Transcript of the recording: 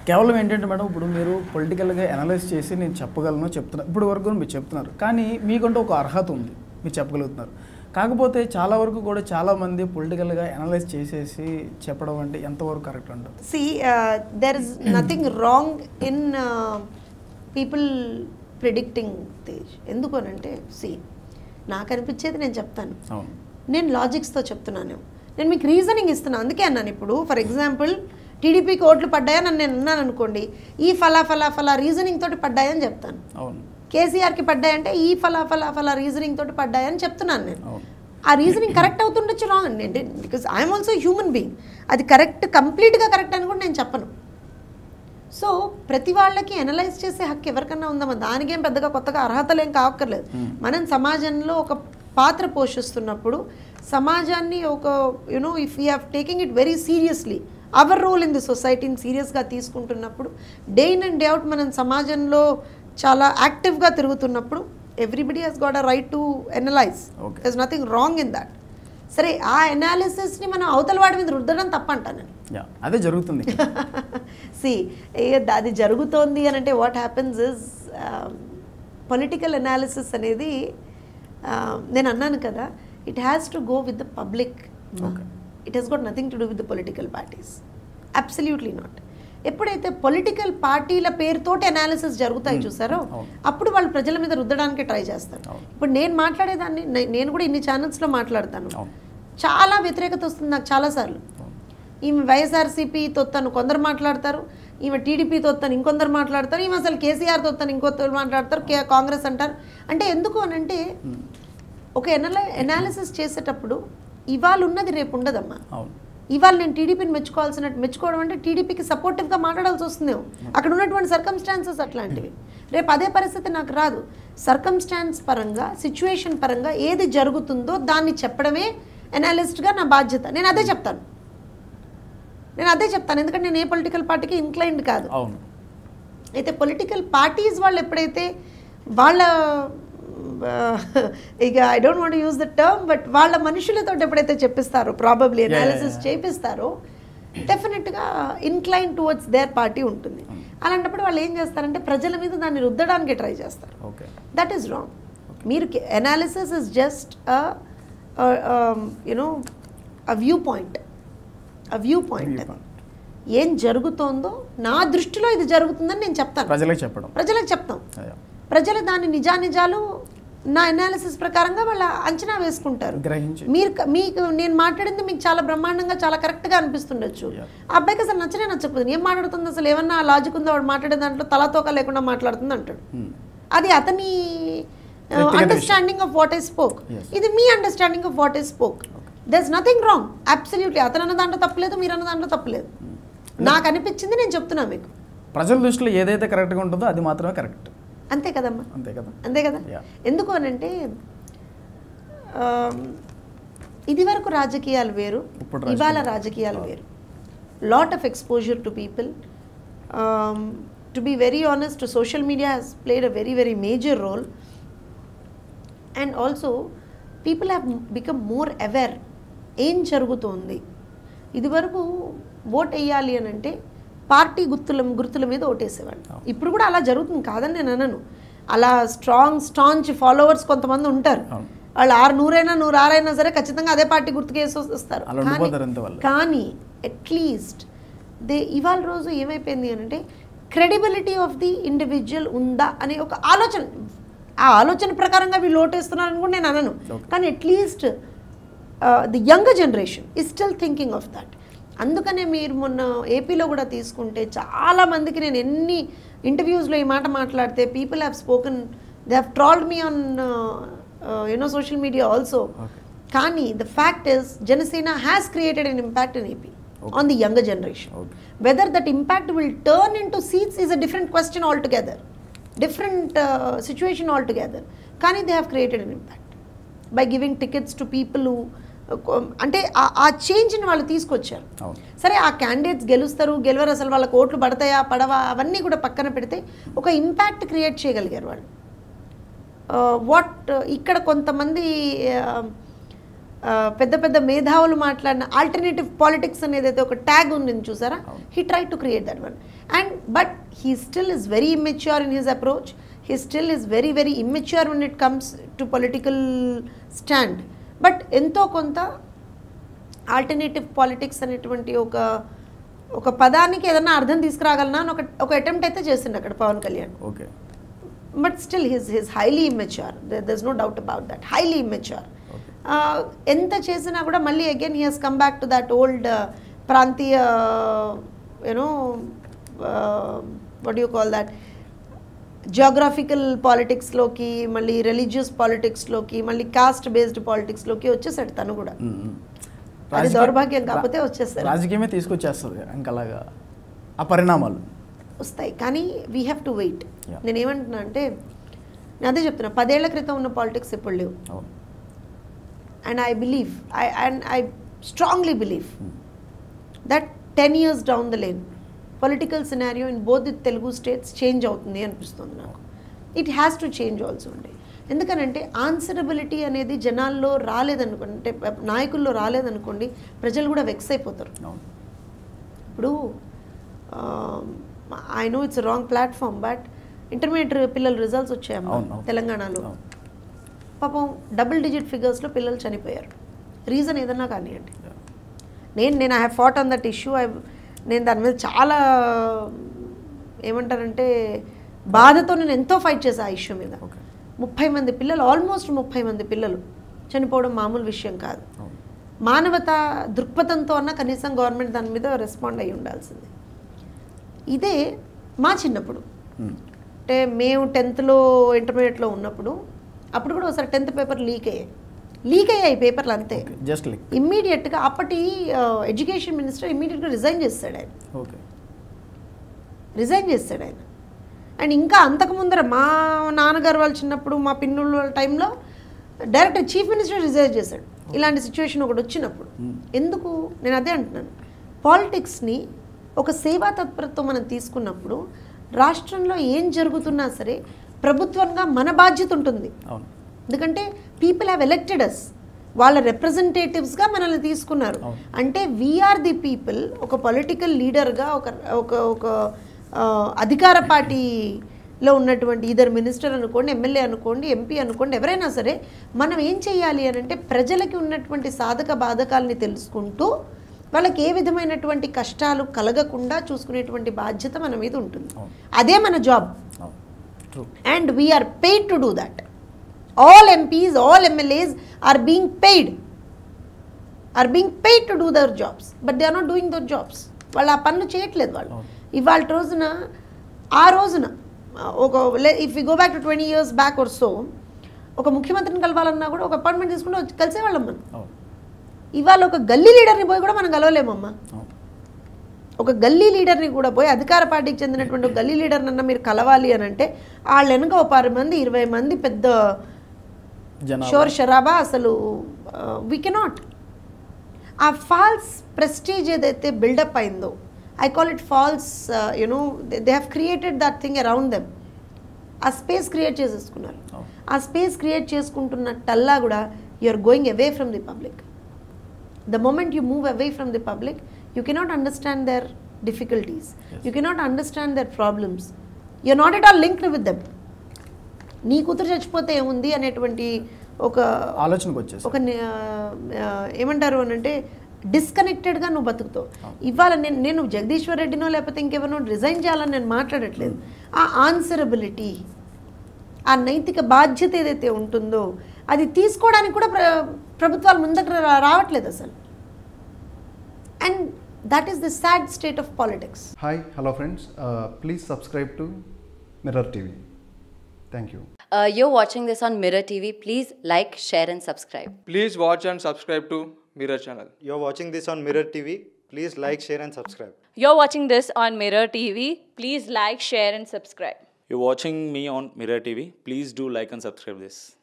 కేవలం ఏంటంటే మేడం ఇప్పుడు మీరు పొలిటికల్గా అనలైజ్ చేసి నేను చెప్పగలను చెప్తున్నా ఇప్పుడు వరకు కూడా మీరు చెప్తున్నారు కానీ మీకంటూ ఒక అర్హత ఉంది మీరు చెప్పగలుగుతున్నారు కాకపోతే చాలా వరకు కూడా చాలామంది పొలిటికల్గా అనలైజ్ చేసేసి చెప్పడం అంటే ఎంతవరకు కరెక్ట్ అంటారు See, uh, there is nothing wrong in uh, people predicting Tej. ఎందుకు అని అంటే సి నాకు అనిపించేది నేను చెప్తాను అవును నేను లాజిక్స్తో చెప్తున్నాను నేను మీకు రీజనింగ్ ఇస్తున్నాను అందుకే అన్నాను ఇప్పుడు ఫర్ ఎగ్జాంపుల్ టీడీపీకి ఓట్లు పడ్డాయని నన్ను నేను అన్నాను అనుకోండి ఈ ఫలా ఫలా ఫలా రీజనింగ్ తోటి పడ్డాయని చెప్తాను అవును కేసీఆర్కి పడ్డాయంటే ఈ ఫలా ఫలా ఫలా రీజనింగ్ తోటి పడ్డాయని చెప్తున్నాను నేను అవును ఆ రీజనింగ్ కరెక్ట్ అవుతుండొచ్చు రాంగ్ అండి because I'm also human being అది కరెక్ట్ కంప్లీట్గా కరెక్ట్ అని కూడా నేను చెప్పను సో ప్రతి వాళ్ళకి అనలైజ్ చేసే హక్కు ఎవరికన్నా ఉందమ్మా దానికేం పెద్దగా కొత్తగా అర్హతలు ఏం కావక్కర్లేదు మనం సమాజంలో ఒక పాత్ర పోషిస్తున్నప్పుడు సమాజాన్ని ఒక you know if you have taking it very seriously our role in the సొసైటీని సీరియస్గా తీసుకుంటున్నప్పుడు day in and day out మనం సమాజంలో చాలా యాక్టివ్గా తిరుగుతున్నప్పుడు everybody has got a right to analyse Okay. There nothing wrong in that సరే ఆ అనాలిసిస్ని మనం అవతల వాడి మీద రుద్దడం తప్పంటాను నేను యా అదే జరుగుతుంది సి అది జరుగుతోంది అని అంటే what happens is political analysis అనేది uh, నేను అన్నాను కదా it has to go with the public Okay. It has got nothing to do with the political parties absolutely not ఎప్పుడైతే పొలిటికల్ పార్టీల పేరుతోటి అనాలిసిస్ జరుగుతాయి చూసారో అవును. అప్పుడు వాళ్ళు ప్రజల మీద రుద్దడానికి ట్రై చేస్తారు అవును. ఇప్పుడు నేను మాట్లాడేదాన్ని నే- నేను కూడా ఇన్ని ఛానల్స్లో మాట్లాడతాను అవును. చాలా వ్యతిరేకత వస్తుంది నాకు చాలాసార్లు అవును. ఈమె వైఎస్ఆర్సీపీ తొత్తను కొందరు మాట్లాడతారు ఈమె టీడీపీ తొత్తను ఇంకొందరు మాట్లాడతారు ఈమె అసలు కేసీఆర్ తొత్తను ఇంకొందరు మాట్లాడతారు కే కాంగ్రెస్ అంటారు అంటే ఎందుకు అని అంటే ఒక ఎనలై ఎనాలిసిస్ చేసేటప్పుడు ఇవాళ ఉన్నది రేపు ఉండదమ్మా అవును ఇవాళ నేను టీడీపీని మెచ్చుకోవాల్సినట్టు మెచ్చుకోవడం అంటే టీడీపీకి సపోర్టివ్గా మాట్లాడాల్సి వస్తుందేమో అక్కడ ఉన్నటువంటి సర్కమ్స్టాన్సెస్ అట్లాంటివి రేపు అదే పరిస్థితి నాకు రాదు సర్కమ్స్టాన్స్ పరంగా సిచ్యువేషన్ పరంగా ఏది జరుగుతుందో దాన్ని చెప్పడమే ఎనాలిస్ట్గా నా బాధ్యత నేను అదే చెప్తాను నేను అదే చెప్తాను ఎందుకంటే నేను ఏ పొలిటికల్ పార్టీకి ఇంక్లైన్డ్ కాదు అవును అయితే పొలిటికల్ పార్టీస్ వాళ్ళు ఎప్పుడైతే వాళ్ళ ఆ, ఇక I don't want use the term but వాళ్ళ మనుషులతో ఎప్పుడైతే చెప్పిస్తారో ప్రాబబ్లీ yeah, అనాలిసిస్ yeah. చేపిస్తారో డెఫినెట్గా ఇన్క్లైన్ టువర్డ్స్ దేర్ పార్టీ ఉంటుంది అలాంటప్పుడు వాళ్ళు ఏం చేస్తారంటే ప్రజల మీద దాన్ని రుద్దడానికి ట్రై చేస్తారు ఓకే దట్ ఈస్ రాంగ్ మీరు analysis is just you know a view point a view point Viewpoint. ఏం జరుగుతోందో నా దృష్టిలో ఇది జరుగుతుందని నేను చెప్తాను ప్రజలకు చెప్పడం ప్రజలకు చెప్తాం అయ్యా. ప్రజలు దాని నిజానిజాలు నా అనాలిసిస్ ప్రకారంగా వాళ్ళ అంచనా వేసుకుంటారు గ్రహించి మీరు క- మీకు నేను మాట్లాడింది మీకు చాలా బ్రహ్మాండంగా చాలా కరెక్ట్గా అనిపిస్తుండొచ్చు Yeah. ఆ అబ్బాయికి అసలు నచ్చనే నచ్చకపోతుంది ఏం మాట్లాడుతుంది అసలు ఏమన్నా లాజిక్ ఉందో వాడు మాట్లాడే దాంట్లో తలతోక లేకుండా మాట్లాడుతుంది అంటాడు Hmm. అది అతని వ్యక్తిగత understanding of what I spoke Yes. ఇది మీ understanding of what I spoke there is nothing wrong absolutely అతను అన్న దాంట్లో తప్పలేదు మీరు అన్న దాంట్లో తప్పలేదు నాకు అనిపించింది నేను చెప్తున్నా మీకు ప్రజల దృష్టిలో ఏదైతే కరెక్ట్గా ఉంటుందో అది మాత్రమే కరెక్ట్ అంతే కదమ్మా అంతే కదా అంతే కదా Yeah. ఎందుకు అనంటే ఆమ్, ఇది వరకు రాజకీయాలు వేరు ఇప్పుడు ఇవాళ రాజకీయాలు. రాజకీయాలు వేరు lot of exposure to people to be very honest social media has played a very very major role and also people have become more aware ఏం జరుగుతోంది ఇదివరకు ఓట్ వేయాలి అని అంటే పార్టీ గుర్తుల గుర్తుల మీద ఓటేసేవాళ్ళు అవును. ఇప్పుడు కూడా అలా జరుగుతుంది కాదని నేను అనను అలా స్ట్రాంగ్ స్టాంచ్ ఫాలోవర్స్ కొంతమంది ఉంటారు అవును. వాళ్ళు ఆరు నూరైనా నూరు ఆరైనా సరే ఖచ్చితంగా అదే పార్టీ గుర్తుకు వేసి వస్తారు అలా కానీ- ఉండిపోతారు అంతే వాళ్ళు. కానీ అట్లీస్ట్ దే ఇవాళ రోజు ఏమైపోయింది అని అంటే క్రెడిబిలిటీ ఆఫ్ ది ఇండివిజువల్ ఉందా అనే ఒక ఆలోచన ఆ ఆలోచన ప్రకారంగా వీళ్ళు ఓటేస్తున్నారని కూడా నేను అనను Okay. కానీ అట్లీస్ట్ ది యంగర్ జనరేషన్ ఈ స్టిల్ థింకింగ్ ఆఫ్ దట్ అందుకనే మీరు మొన్న ఏపీలో కూడా తీసుకుంటే చాలా మందికి నేను ఎన్ని ఇంటర్వ్యూస్లో ఈ మాట మాట్లాడితే people have spoken they have trolled me on you know social media also Okay. కానీ the fact is Janasena has created an impact in AP on the younger generation Okay. Whether that impact will turn into seats is a different question altogether different situation altogether కానీ they have created an impact by giving tickets to people అంటే ఆ- ఆ చేంజ్ని వాళ్ళు తీసుకొచ్చారు అవును సరే ఆ candidates గెలుస్తారు గెలవరు అసలు వాళ్ళకి ఓట్లు పడతాయా పడవా అవన్నీ కూడా పక్కన పెడితే ఒక ఇంపాక్ట్ క్రియేట్ చేయగలిగారు వాళ్ళు వాట్ ఇక్కడ కొంతమంది ఆ, పెద్ద పెద్ద మేధావులు మాట్లాడిన ఆల్టర్నేటివ్ పాలిటిక్స్ అనేది అయితే ఒక ట్యాగ్ ఉంది చూసారా he try to create that one and but he still is very immature in his approach he still is very very immature when it comes to political stand but ఎంతో కొంత alternative politics అనేటువంటి ఒక ఒక పదానికి ఏదైనా అర్థం తీసుకురాగలనా అని ఒక ఒక అటెంప్ట్ అయితే చేసిండు అక్కడ Pawan Kalyan okay but still his his highly immature there no doubt about that highly immature ఎంత చేసినా కూడా మళ్ళీ again he has come back to that old ప్రాంతీయ you know what you call that geographical పాలిటిక్స్లోకి మళ్ళీ రిలీజియస్ పాలిటిక్స్లోకి మళ్ళీ కాస్ట్ బేస్డ్ పాలిటిక్స్లోకి వచ్చేసాడు తను కూడా ఉమ్, ఉమ్. అది రాజకీయ- దౌర్భాగ్యం కాకపోతే వచ్చేస్తారు రాజకీయమే తీసుకొచ్చేస్తుంది ఇంకలాగా ఆ పరిణామాలు వస్తాయి కానీ we have to wait Yeah. నేను ఏమంటున్నా అంటే నేను అదే చెప్తున్నా పదేళ్ల క్రితం ఉన్న పాలిటిక్స్ ఇప్పుడు లేవు అవును and I believe I and I strongly believe that ten years down the lane political scenario in both the Telugu states change అవుతుంది అనిపిస్తుంది నాకు it has to change also అండి ఎందుకనంటే ఆన్సరబిలిటీ అనేది జనాల్లో రాలేదనుకోండి అంటే నాయకుల్లో రాలేదనుకోండి ప్రజలు కూడా వెక్స్ అయిపోతారు అవును ఇప్పుడు I know it's wrong platform but intermediate పిల్లల రిజల్ట్స్ వచ్చాయమ్మా అవును, అవును. తెలంగాణలో అవును. పాపం డబుల్ డిజిట్ ఫిగర్స్లో పిల్లలు చనిపోయారు రీజన్ ఏదన్నా కానివ్వండి నేను నేను I have fought on that issue I నేను దాని మీద చాలా ఏమంటారంటే బాధతో నేను ఎంతో ఫైట్ చేశాను ఆ ఇష్యూ మీద ఓకే ముప్పై మంది పిల్లలు ఆల్మోస్ట్ ముప్పై మంది పిల్లలు చనిపోవడం మామూలు విషయం కాదు అవును మానవత దృక్పథంతో అన్న కనీసం గవర్నమెంట్ దాని మీద రెస్పాండ్ అయ్యి ఉండాల్సింది ఇదే మా చిన్నప్పుడు ఉమ్. అంటే మేము టెన్త్లో ఇంటర్మీడియట్లో ఉన్నప్పుడు అప్పుడు కూడా ఒకసారి టెన్త్ పేపర్ లీక్ అయ్యాయి లీక్ అయ్యాయి పేపర్లు అంతే ఓకే జస్ట్ లైక్ ఇమ్మీడియట్గా అప్పటి ఎడ్యుకేషన్ మినిస్టర్ ఇమ్మీడియట్గా రిజైన్ చేస్తాడు ఆయన ఓకే రిజైన్ చేస్తాడు ఆయన అండ్ ఇంకా అంతకు ముందర మా నాన్నగారు వాళ్ళు చిన్నప్పుడు మా పిన్నుల వాళ్ళ టైంలో డైరెక్ట్ చీఫ్ మినిస్టర్ రిజైన్ చేశాడు ఇలాంటి సిచ్యువేషన్ ఒకటి వచ్చినప్పుడు ఎందుకు నేను అదే అంటున్నాను పాలిటిక్స్ని ఒక సేవా తత్పరతో మనం తీసుకున్నప్పుడు రాష్ట్రంలో ఏం జరుగుతున్నా సరే ప్రభుత్వంగా మన బాధ్యత ఉంటుంది అవును ఎందుకంటే పీపుల్ హ్యావ్ ఎలెక్టెడ్ అస్ వాళ్ళ రిప్రజెంటేటివ్స్గా మనల్ని తీసుకున్నారు అవును. అంటే వీఆర్ ది పీపుల్ ఒక పొలిటికల్ లీడర్గా ఒక ఒక ఒక ఆ, అధికార పార్టీలో ఉన్నటువంటి ఇద్దరు మినిస్టర్ అనుకోండి ఎమ్మెల్యే అనుకోండి ఎంపీ అనుకోండి ఎవరైనా సరే మనం ఏం చేయాలి అని అంటే ప్రజలకి ఉన్నటువంటి సాధక బాధకాలని తెలుసుకుంటూ వాళ్ళకి ఏ విధమైనటువంటి కష్టాలు కలగకుండా చూసుకునేటువంటి బాధ్యత మన మీద ఉంటుంది అవును. అదే మన జాబ్ అవును true and we are paid to do that. All MPs, all MLAs are being paid. Are being paid to do their jobs, but they are not doing their jobs. వాళ్ళు ఆ పనులు చేయట్లేదు వాళ్ళు అవును. ఇవాళ రోజున ఆ రోజున ఆ, ఒక if you go back to twenty years back or so ఒక ముఖ్యమంత్రిని కలవాలన్నా కూడా ఒక అపాయింట్మెంట్ తీసుకుంటే వచ్చి కలిసేవాళ్ళం మనం అవును ఇవాళ ఒక గల్లీ లీడర్ని పోయి కూడా మనం కలవలేమమ్మా అవును ఒక గల్లీ లీడర్ని కూడా పోయి అధికార పార్టీకి చెందినటువంటి ఒక గల్లీ లీడర్ అన్న మీరు కలవాలి అని అంటే వాళ్ళ వెనుక ఒక పది మంది ఇరవై మంది పెద్ద జనాభా షోర్ షరాబా అసలు వీ కెనాట్ ఆ ఫాల్స్ ప్రెస్టీజ్ ఏదైతే బిల్డప్ అయిందో I call it false you know they have created that thing around them ఆ స్పేస్ క్రియేట్ చేసేసుకున్నారు అవును. ఆ స్పేస్ క్రియేట్ చేసుకుంటున్నట్టల్లా కూడా you are going away from the public the moment you move away from the public, you cannot understand their difficulties. Yes. You cannot understand their problems. You're not at all linked with them. నీ కూతురు చచ్చిపోతే ఏముంది అనేటువంటి ఒక ఆలోచనకు వచ్చేసి ఒక ని- ఆ, ఏమంటారు అని అంటే డిస్కనెక్టెడ్గా నువ్వు బతుకుతావు ఇవాళ నేను నేను జగదీశ్వర్ రెడ్డినో లేకపోతే ఇంకెవరినో రిజైన్ చేయాలని నేను మాట్లాడట్లేదు ఆ ఆన్సరబిలిటీ ఆ నైతిక బాధ్యత ఏదైతే ఉంటుందో అది తీసుకోవడానికి కూడా ప్ర ప్రభుత్వాలు ముందట రా- రావట్లేదు అసలు and that is the sad state of politics Hi, hello friends. Uh, please subscribe to Mirror TV. Thank you. Uh, you're watching this on Mirror TV. Please like, share, and subscribe. Please watch and subscribe to Mirror channel. You're watching this on Mirror TV. Please like, share, and subscribe. You're watching this on Mirror TV. Please like, share, and subscribe. You're watching me on Mirror TV. Please do like and subscribe this.